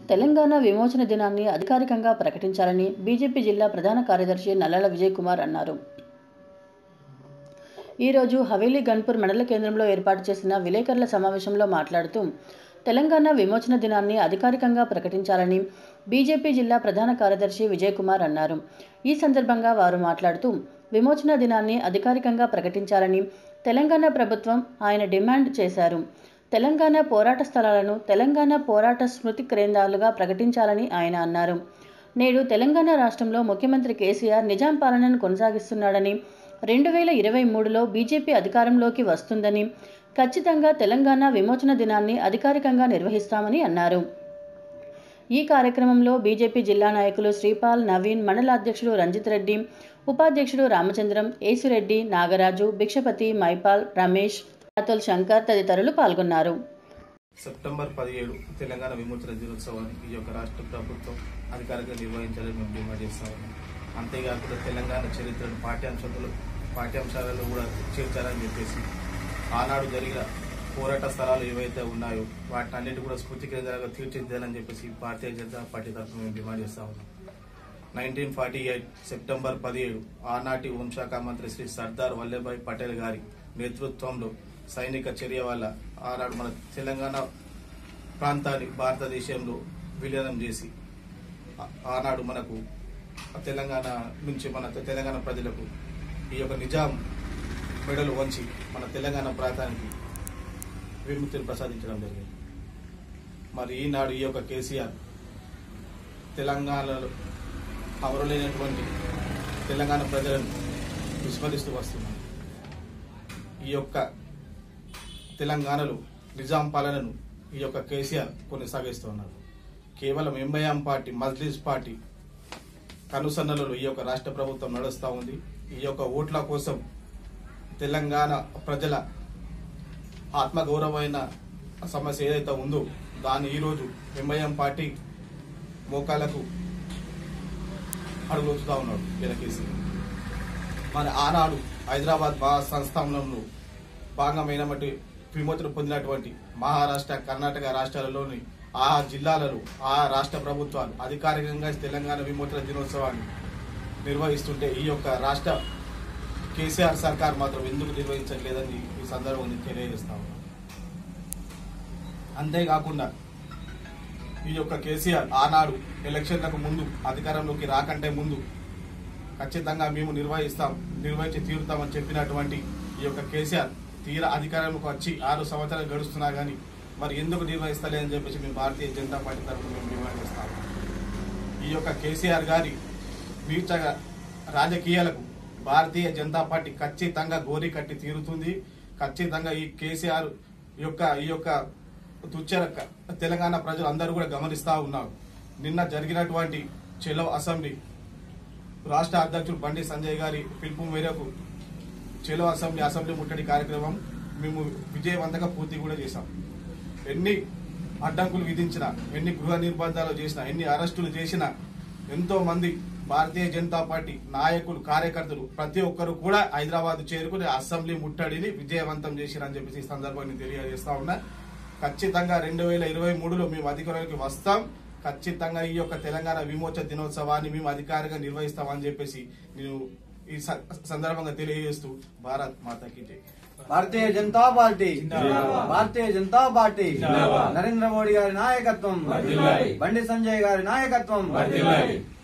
తెలంగాణ విమోచన దినాన్ని అధికారికంగా ప్రకటించాలని బీజేపీ జిల్లా ప్రధాన కార్యదర్శి నల్లల విజయ్ కుమార్ అన్నారు ఈరోజు హవేలీ గన్పూర్ మండల కేంద్రంలో ఏర్పాటు చేసిన విలేకరుల సమావేశంలో మాట్లాడుతూ తెలంగాణ విమోచన దినాన్ని అధికారికంగా ప్రకటించాలని బీజేపీ జిల్లా ప్రధాన కార్యదర్శి విజయ్ కుమార్ అన్నారు ఈ సందర్భంగా వారు మాట్లాడుతూ విమోచన దినాన్ని అధికారికంగా ప్రకటించాలని తెలంగాణ ప్రభుత్వం ఆయన డిమాండ్ చేశారు తెలంగాణ పోరాట స్థలాలను తెలంగాణ పోరాట స్మృతి కేంద్రాలుగా ప్రకటించాలని ఆయన అన్నారు నేడు తెలంగాణ రాష్ట్రంలో ముఖ్యమంత్రి కేసీఆర్ నిజాం పాలనను కొనసాగిస్తున్నాడని రెండు వేల ఇరవై మూడులో బీజేపీ అధికారంలోకి వస్తుందని ఖచ్చితంగా తెలంగాణ విమోచన దినాన్ని అధికారికంగా నిర్వహిస్తామని అన్నారు ఈ కార్యక్రమంలో బీజేపీ జిల్లా నాయకులు శ్రీపాల్ నవీన్ మండల అధ్యక్షుడు రంజిత్ రెడ్డి ఉపాధ్యక్షుడు రామచంద్రం ఏసురెడ్డి నాగరాజు భిక్షపతి మైపాల్ రమేష్ అతుల్ శంకర్ తదితరులు పాల్గొన్నారు సెప్టెంబర్ పదిహేడు తెలంగాణ విమోచన దినోత్సవాన్ని ఈ యొక్క రాష్ట్ర ప్రభుత్వం అధికారికంగా నిర్వహించాలని మేము డిమాండ్ చేస్తాము అంతేకాకుండా తెలంగాణ చరిత్రను పాఠ్యాంశాలలో పాఠ్యాంశాలలో కూడా చేర్చాలని చెప్పేసి ఆనాడు జరిగిన పోరాట స్థలాలు ఏవైతే ఉన్నాయో వాటిని అన్నిటి కూడా స్ఫూర్తి కేంద్రాలుగా తీర్చిదిద్దాలని చెప్పేసి భారతీయ జనతా పార్టీ తరఫున మేము డిమాండ్ చేస్తా ఉన్నాం నైన్టీన్ ఫార్టీ ఎయిట్ సెప్టెంబర్ పదిహేడు ఆనాటి హోంశాఖ మంత్రి శ్రీ సర్దార్ వల్లభాయ్ పటేల్ గారి నేతృత్వంలో సైనిక చర్య వల్ల ఆనాడు మన తెలంగాణ ప్రాంతాన్ని భారతదేశంలో విలీనం చేసి ఆ- ఆనాడు మనకు తెలంగాణ నుంచి మన తెలంగాణ ప్రజలకు ఈ యొక్క నిజాం మెడలు వంచి మన తెలంగాణ ప్రాంతానికి విముక్తిని ప్రసాదించడం జరిగింది మరి ఈనాడు ఈ యొక్క కేసీఆర్ తెలంగాణలో అమరులైనటువంటి తెలంగాణ ప్రజలను విస్మరిస్తూ వస్తున్నారు ఈ యొక్క తెలంగాణలో నిజాం పాలనను ఈ యొక్క కేసీఆర్ కొనసాగిస్తున్నారు కేవలం ఎంఐఎం పార్టీ మజ్లిస్ పార్టీ కనుసన్నలలో ఈ యొక్క రాష్ట్ర ప్రభుత్వం నడుస్తూ ఉంది ఈ యొక్క ఓట్ల కోసం తెలంగాణ ప్రజల ఆత్మగౌరవమైన సమస్య ఏదైతే ఉందో దాన్ని ఈరోజు ఎంఐఎం పార్టీ మోకాలకు అడుగులుతూ ఉన్నాడు వెనకేసి మరి ఆనాడు హైదరాబాద్ మహా సంస్థానంలో భాగమైనటువంటి విమోచన పొందినటువంటి మహారాష్ట్ర కర్ణాటక రాష్ట్రాలలోని ఆ జిల్లాలలో ఆ రాష్ట్ర ప్రభుత్వాలు అధికారికంగా తెలంగాణ విమోచన దినోత్సవాన్ని నిర్వహిస్తుంటే ఈ యొక్క రాష్ట్ర కేసీఆర్ సర్కార్ మాత్రం ఎందుకు నిర్వహించట్లేదని ఈ సందర్భంగా తెలియజేస్తా ఉన్నాను అంతేకాకుండా ఈ యొక్క కేసీఆర్ ఆనాడు ఎలక్షన్లకు ముందు అధికారంలోకి రాకంటే ముందు ఖచ్చితంగా మేము నిర్వహిస్తాం నిర్వహించి తీరుతామని చెప్పినటువంటి ఈ యొక్క కేసీఆర్ తీర అధికారంలోకి వచ్చి ఆరు సంవత్సరాలు గడుస్తున్నా కానీ మరి ఎందుకు నిర్వహిస్తలేదని చెప్పేసి మేము భారతీయ జనతా పార్టీ తరఫున మేము డిమాండ్ చేస్తాము ఈ యొక్క కేసీఆర్ గారి వీర్చగా రాజకీయాలకు భారతీయ జనతా పార్టీ ఖచ్చితంగా గోరి కట్టి తీరుతుంది ఖచ్చితంగా ఈ కేసీఆర్ యొక్క ఈ యొక్క తుచ్చర తెలంగాణ ప్రజలు అందరూ కూడా గమనిస్తా ఉన్నారు నిన్న జరిగినటువంటి చెలో అసెంబ్లీ రాష్ట్ర అధ్యక్షుడు బండి సంజయ్ గారి పిలుపు మేరకు చెలో అసెంబ్లీ అసెంబ్లీ ముట్టడి కార్యక్రమం మేము విజయవంతంగా పూర్తి కూడా చేశాం ఎన్ని అడ్డంకులు విధించినా ఎన్ని గృహ నిర్బంధాలు చేసినా ఎన్ని అరెస్టులు చేసినా ఎంతో మంది భారతీయ జనతా పార్టీ నాయకులు కార్యకర్తలు ప్రతి ఒక్కరు కూడా హైదరాబాద్ చేరుకుని అసెంబ్లీ ముట్టడిని విజయవంతం చేసిరని చెప్పేసి ఈ సందర్భాన్ని తెలియజేస్తా ఉన్నా ఖచ్చితంగా రెండు వేల ఇరవై మూడులో మేము అధికారంలోకి వస్తాం ఖచ్చితంగా ఈ యొక్క తెలంగాణ విమోచన దినోత్సవాన్ని మేము అధికారికంగా నిర్వహిస్తామని చెప్పేసి నేను ఈ స- సందర్భంగా తెలియజేస్తూ భారత్ మాతాకి జై భారతీయ జనతా పార్టీ భారతీయ జనతా పార్టీ నరేంద్ర మోడీ గారి నాయకత్వం బండి సంజయ్ గారి నాయకత్వం